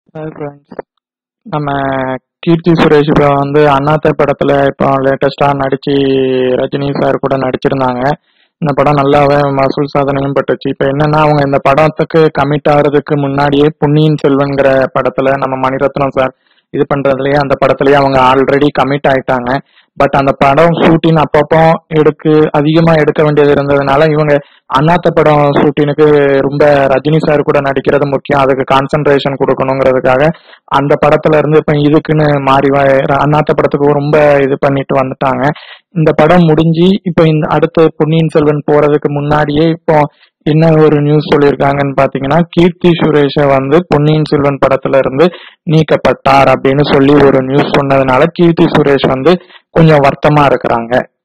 hi friends நம்ம கீர்த்தி சுரேஷ் இப்போ வந்து அண்ணாத்த படத்துல இப்போ லேட்டஸ்டா நடிச்சு ரஜினி சார் கூட நடிச்சிருந்தாங்க இந்த படம் நல்லாவே மசூல் சாதனையும் பட்டுச்சு இப்போ என்னன்னா அவங்க இந்த படத்துக்கு கமிட் ஆகிறதுக்கு முன்னாடியே பொன்னியின் செல்வன்கிற படத்துல நம்ம மணிரத்னம் சார் இது பண்றதுலயே அந்த படத்துலயே அவங்க ஆல்ரெடி கமிட் ஆயிட்டாங்க பட் அந்த படம் ஷூட்டிங் அப்பப்போ எடுக்கு அதிகமா எடுக்க வேண்டியது இருந்ததுனால இவங்க அண்ணாத்த படம் ஷூட்டினுக்கு ரொம்ப ரஜினி சார் கூட நடிக்கிறது முக்கியம் அதுக்கு கான்சென்ட்ரேஷன் கொடுக்கணுங்கிறதுக்காக அந்த படத்துல இருந்து இப்ப இதுக்குன்னு மாறி வ- அண்ணாத்த படத்துக்கு ரொம்ப இது பண்ணிட்டு வந்துட்டாங்க இந்த படம் முடிஞ்சு இப்போ இந்த அடுத்த பொன்னியின் செல்வன் போறதுக்கு முன்னாடியே இப்போ என்ன ஒரு நியூஸ் சொல்லியிருக்காங்கன்னு பாத்தீங்கன்னா கீர்த்தி சுரேஷை வந்து பொன்னியின் செல்வன் படத்துல இருந்து நீக்கப்பட்டார் அப்படின்னு சொல்லி ஒரு நியூஸ் சொன்னதுனால கீர்த்தி சுரேஷ் வந்து கொஞ்சம் வருத்தமா இருக்கிறாங்க